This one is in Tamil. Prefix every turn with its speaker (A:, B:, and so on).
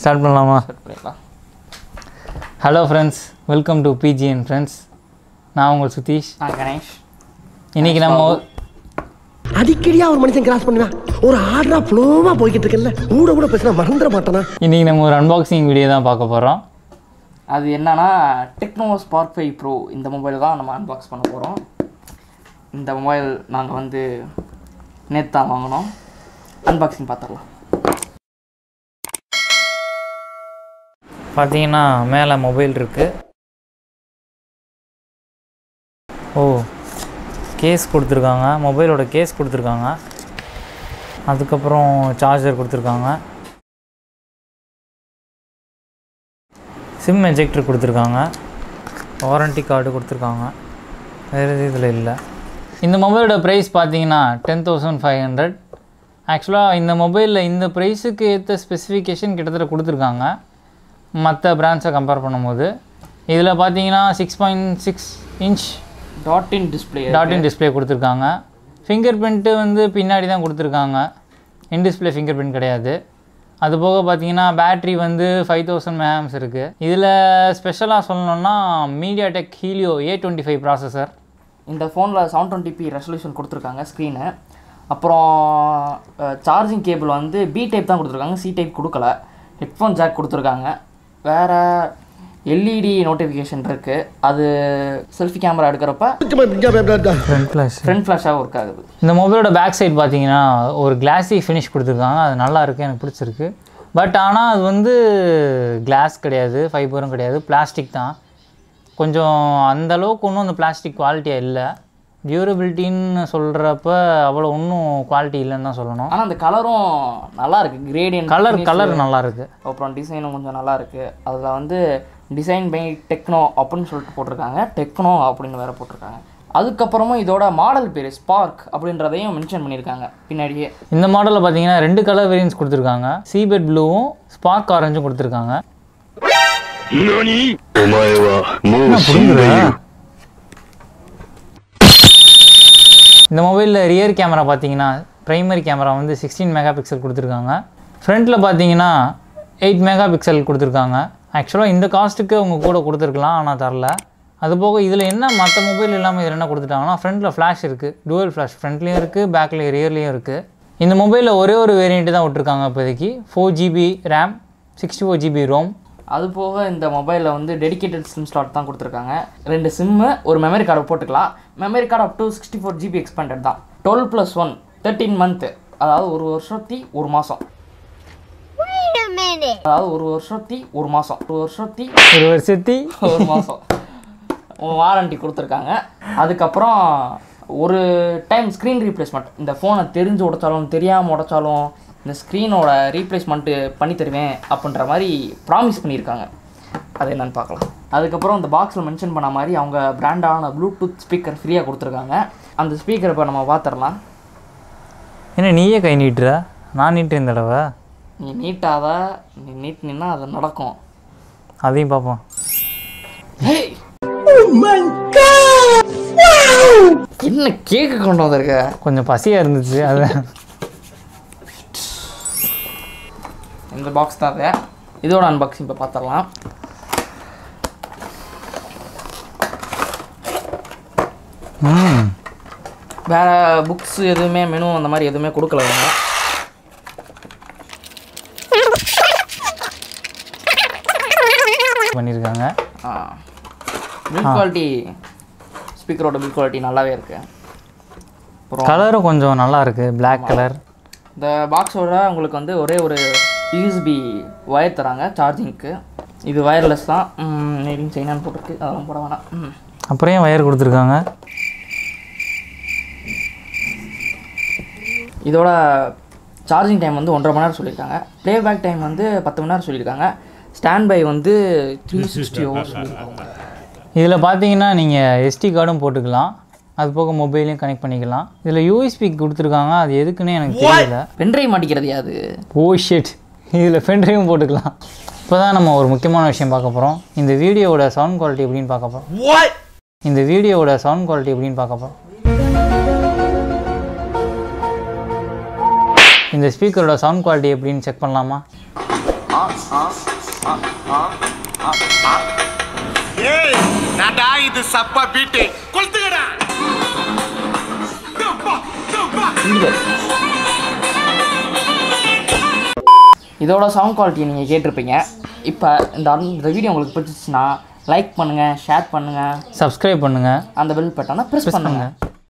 A: ஸ்டார்ட் பண்ணலாமா
B: ஸ்டார்ட் பண்ணிடலாம்
A: hello friends welcome to BGN friends நான் உங்கள் சுதீஷ்
B: நான் கணேஷ்
A: இன்றைக்கி நம்ம
C: அடிக்கடியா ஒரு மனுஷன் கிராஸ் பண்ணுவேன் ஒரு ஆர்டரா ஃப்ளோவா போய்கிட்டு இருக்கல கூட கூட பேசினா மறந்துட மாட்டானா
A: இன்றைக்கி நம்ம ஒரு அன்பாக்சிங் வீடியோ தான் பார்க்க போகிறோம்
B: அது என்னன்னா டெக்னோ ஸ்பார்க் ஃபைவ் ப்ரோ இந்த மொபைல் தான் நம்ம அன்பாக்ஸ் பண்ண போகிறோம் இந்த மொபைல் நாங்கள் வந்து நேற்று தான் வாங்கினோம் அன்பாக்சிங் பார்த்துடலாம்
A: பார்த்தீங்கன்னா மேலே மொபைல் இருக்குது ஓ கேஸ் கொடுத்துருக்காங்க மொபைலோட கேஸ் கொடுத்துருக்காங்க அதுக்கப்புறம் சார்ஜர் கொடுத்துருக்காங்க சிம் எஜெக்டர் கொடுத்துருக்காங்க வாரண்டி கார்டு கொடுத்துருக்காங்க வேறு எதுவும் இதில் இல்லை இந்த மொபைலோட ப்ரைஸ் பார்த்தீங்கன்னா டென் தௌசண்ட் ஃபைவ் ஹண்ட்ரட் ஆக்சுவலாக இந்த மொபைலில் இந்த ப்ரைஸுக்கு ஏற்ற ஸ்பெசிஃபிகேஷன் கிட்டத்தட்ட கொடுத்துருக்காங்க மற்ற பிராண்ட்ஸை கம்பேர் பண்ணும்போது இதில் பார்த்தீங்கன்னா six point six inch
B: dot in display
A: dot in display கொடுத்துருக்காங்க ஃபிங்கர் பிரிண்ட்டு வந்து பின்னாடி தான் கொடுத்துருக்காங்க இன் டிஸ்பிளே ஃபிங்கர் பிரிண்ட் கிடையாது அது போக பார்த்தீங்கன்னா பேட்ரி வந்து ஃபைவ் தௌசண்ட் மேம்ஸ் இருக்குது இதில் ஸ்பெஷலாக சொல்லணும்னா MediaTek Helio A twenty five processor
B: இந்த ஃபோனில் செவன் டுவெண்ட்டி பி ரெசல்யூஷன் கொடுத்துருக்காங்க ஸ்க்ரீனு அப்புறம் சார்ஜிங் கேபிள் வந்து பி டைப் தான் கொடுத்துருக்காங்க சி டைப் கொடுக்கல ஹெட்ஃபோன் ஜாக் கொடுத்துருக்காங்க வேறு எல்இடி நோட்டிஃபிகேஷன் இருக்குது அது செல்ஃபி கேமரா எடுக்கிறப்ப
A: ஃப்ரண்ட் ஃப்ளாஷ்
B: ஃப்ரண்ட் ஃப்ளாஷாகவும் ஒர்க் ஆகுது
A: இந்த மொபைலோட பேக் சைடு பார்த்தீங்கன்னா ஒரு கிளாஸி ஃபினிஷ் கொடுத்துருக்காங்க அது நல்லா இருக்குது எனக்கு பிடிச்சிருக்கு பட் ஆனால் அது வந்து கிளாஸ் கிடையாது ஃபைபரும் கிடையாது பிளாஸ்டிக் தான் கொஞ்சம் அந்த அளவுக்கு ஒன்றும் அந்த பிளாஸ்டிக் குவாலிட்டியாக இல்லை டியூரபிலிட்டின்னு சொல்கிறப்ப அவ்வளோ ஒன்றும் குவாலிட்டி இல்லைன்னு தான் சொல்லணும்
B: ஆனால் அந்த கலரும் நல்லா இருக்கு கிரேடியன்
A: கலர் கலர் நல்லா இருக்கு
B: அப்புறம் டிசைனும் கொஞ்சம் நல்லா இருக்கு அதில் வந்து டிசைன் பை டெக்னோ அப்படின்னு சொல்லிட்டு போட்டிருக்காங்க டெக்னோ அப்படின்னு வேற போட்டிருக்காங்க அதுக்கப்புறமும் இதோட மாடல் பேர் ஸ்பார்க் அப்படின்றதையும் மென்ஷன் பண்ணியிருக்காங்க பின்னாடியே
A: இந்த மாடலில் பார்த்தீங்கன்னா ரெண்டு கலர் வேரியன்ஸ் கொடுத்துருக்காங்க சீபெட் ப்ளூவும் ஸ்பார்க் ஆரஞ்சும் கொடுத்துருக்காங்க
D: 何お前はもう死んでいる。
A: இந்த மொபைலில் ரியர் கேமரா பார்த்தீங்கன்னா பிரைமரி கேமரா வந்து சிக்ஸ்டீன் மெகா பிக்சல் கொடுத்துருக்காங்க ஃப்ரண்ட்டில் பார்த்தீங்கன்னா எயிட் மெகா பிக்சல் கொடுத்துருக்காங்க ஆக்சுவலாக இந்த காஸ்ட்டுக்கு அவங்க கூட கொடுத்துருக்கலாம் ஆனால் தரல அது போக இதில் என்ன மற்ற மொபைல் இல்லாமல் இதில் என்ன கொடுத்துட்டாங்கன்னா ஃப்ரண்ட்டில் ஃப்ளாஷ் இருக்குது டுவல் ஃப்ளாஷ் ஃப்ரண்ட்லேயும் இருக்குது பேக்லேயும் ரியர்லேயும் இருக்குது இந்த மொபைலில் ஒரே ஒரு வேரியண்ட்டு தான் விட்ருக்காங்க இப்போதைக்கு four GB RAM sixty four GB ROM
B: அது போக இந்த மொபைலில் வந்து டெடிகேட்டட் சிம் ஸ்லாட் தான் கொடுத்துருக்காங்க ரெண்டு சிம்மு ஒரு மெமரி கார்டை போட்டுக்கலாம் memory card up to sixty four GB expanded தான் twelve plus one thirteen month அதாவது ஒரு வருஷத்தி ஒரு மாதம்
E: Wait a minute.
B: அதாவது ஒரு வருஷத்தி ஒரு மாதம் ஒரு வருஷத்தி
A: ஒரு வருஷத்தி
B: ஒரு மாதம் வாரண்டி கொடுத்துருக்காங்க அதுக்கப்புறம் ஒரு டைம் ஸ்க்ரீன் ரீப்ளேஸ்மெண்ட் இந்த ஃபோனை தெரிஞ்சு உடைச்சாலும் தெரியாமல் உடைச்சாலும் இந்த ஸ்க்ரீனோட ரீப்ளேஸ்மெண்ட்டு பண்ணி தருவேன் அப்படின்ற மாதிரி ப்ராமிஸ் பண்ணியிருக்காங்க அது என்னன்னு பார்க்கலாம் அதுக்கப்புறம் இந்த பாக்ஸில் மென்ஷன் பண்ண மாதிரி அவங்க பிராண்டான ப்ளூடூத் ஸ்பீக்கர் ஃப்ரீயாக கொடுத்துருக்காங்க அந்த ஸ்பீக்கரை இப்போ நம்ம பார்த்துடலாம்
A: என்ன நீயே கை நீட்டுற நான் நீட்டுறேன் இந்த தடவை
B: நீ நீட்டாத நீ நீட் நின்னா அது நடக்கும்
A: அதையும் பார்ப்போம்
B: ஹேய் என்ன கேக்கு கொண்டு வந்திருக்க
A: கொஞ்சம் பசியாக இருந்துச்சு அது
B: இந்த பாக்ஸ் தான் அது இதோட அன்பாக்சிங் இப்போ பார்த்துடலாம்
A: ம்
B: வேறு புக்ஸ் எதுவுமே மெனு அந்த மாதிரி எதுவுமே கொடுக்கல அவங்க
A: பண்ணியிருக்காங்க
B: பில் குவாலிட்டி ஸ்பீக்கரோட பில் குவாலிட்டி நல்லாவே இருக்கு அப்புறம்
A: கலரும் கொஞ்சம் நல்லா இருக்கு Black கலர்
B: இந்த பாக்ஸோட உங்களுக்கு வந்து ஒரே ஒரு யூஎஸ்பி ஒயர் தராங்க சார்ஜிங்க்கு இது வயர்லெஸ் தான் மேடிங் சைனான்னு போட்டிருக்கு அதெல்லாம் போட வேணாம் ம்.
A: அப்புறம் ஏன் ஒயர் கொடுத்துருக்காங்க
B: இதோட சார்ஜிங் டைம் வந்து ஒன்றரை மணி நேரம் சொல்லியிருக்காங்க ப்ளேபேக் டைம் வந்து பத்து மணி நேரம் சொல்லியிருக்காங்க ஸ்டாண்ட் பை வந்து த்ரீ சிக்ஸ்டி ஹவர்ஸ் சொல்லியிருக்காங்க
A: இதில் பார்த்தீங்கன்னா நீங்கள் எஸ்டி கார்டும் போட்டுக்கலாம் அது போக மொபைலையும் கனெக்ட் பண்ணிக்கலாம் இதில் யூஎஸ்பி கொடுத்துருக்காங்க அது எதுக்குன்னு எனக்கு தெரியல
B: பென்ட்ரைவ் மாட்டிக்கிறது யாது
A: ஓ ஷிட் இதில் பென்ட்ரைவும் போட்டுக்கலாம் இப்போ தான் நம்ம ஒரு முக்கியமான விஷயம் பார்க்க போகிறோம் இந்த வீடியோவோட சவுண்ட் குவாலிட்டி எப்படின்னு பார்க்க போகிறோம் இந்த வீடியோவோட சவுண்ட் குவாலிட்டி எப்படின்னு பார்க்க போகிறோம் இந்த ஸ்பீக்கரோட சவுண்ட் குவாலிட்டி எப்படின்னு செக் பண்ணலாமா
F: ஏய் நடா இது சப்பா பீட்டு கொளுத்துக்கடா
B: இது இதோட சவுண்ட் குவாலிட்டி நீங்கள் கேட்டிருப்பீங்க இப்போ இந்த இந்த வீடியோ உங்களுக்கு பிடிச்சிச்சுன்னா லைக் பண்ணுங்கள் ஷேர் பண்ணுங்கள்
A: சப்ஸ்கிரைப் பண்ணுங்கள்
B: அந்த பெல் பட்டனை ப்ரெஸ் பண்ணுங்கள்